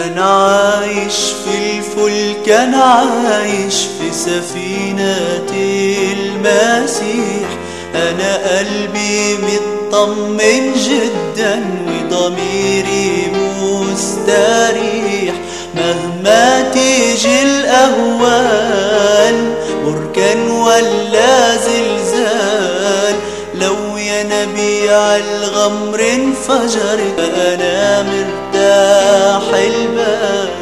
أنا عايش في الفلك أنا عايش في سفينة المسيح أنا قلبي مطمن جدا وضميري مستريح مهما تيجي الأهوال بركان ولا زلزال لو يا نبي عالغمر انفجرت أنا مرتاح البال